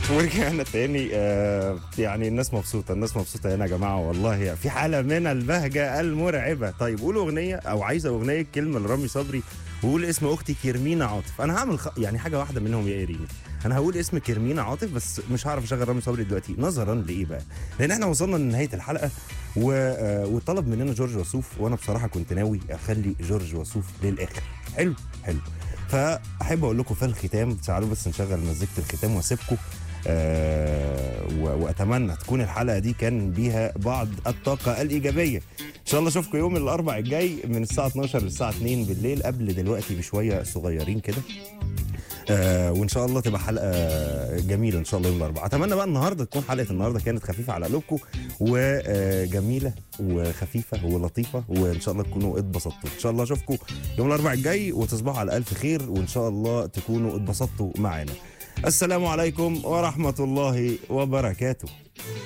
ورجعنا تاني آه يعني الناس مبسوطه الناس مبسوطه هنا يا جماعه والله في حاله من البهجه المرعبه طيب قولوا اغنيه او عايزه اغنيه كلمه لرامي صبري وقول اسم اختي كيرمينا عاطف انا هعمل خ... يعني حاجه واحده منهم يا ايرين انا هقول اسم كيرمينا عاطف بس مش هعرف اشغل رامي صبري دلوقتي نظرا لايه بقى لان احنا وصلنا لنهايه الحلقه و... آه وطلب مننا جورج وسوف وانا بصراحه كنت ناوي اخلي جورج وسوف للاخر حلو حلو فاحب اقول لكم في الختام تعالوا بس نشغل مزيكه الختام واسيبكم آه و- واتمنى تكون الحلقه دي كان بيها بعض الطاقه الايجابيه ان شاء الله اشوفكم يوم الاربع الجاي من الساعه 12 للساعه 2 بالليل قبل دلوقتي بشويه صغيرين كده آه وان شاء الله تبقى حلقه جميله ان شاء الله يوم الاربعاء اتمنى بقى النهارده تكون حلقه النهارده كانت خفيفه على قلوبكم وجميله وخفيفه ولطيفه وان شاء الله تكونوا اتبسطتوا ان شاء الله اشوفكم يوم الاربعاء الجاي وتصبحوا على الف خير وان شاء الله تكونوا اتبسطتوا معانا السلام عليكم ورحمه الله وبركاته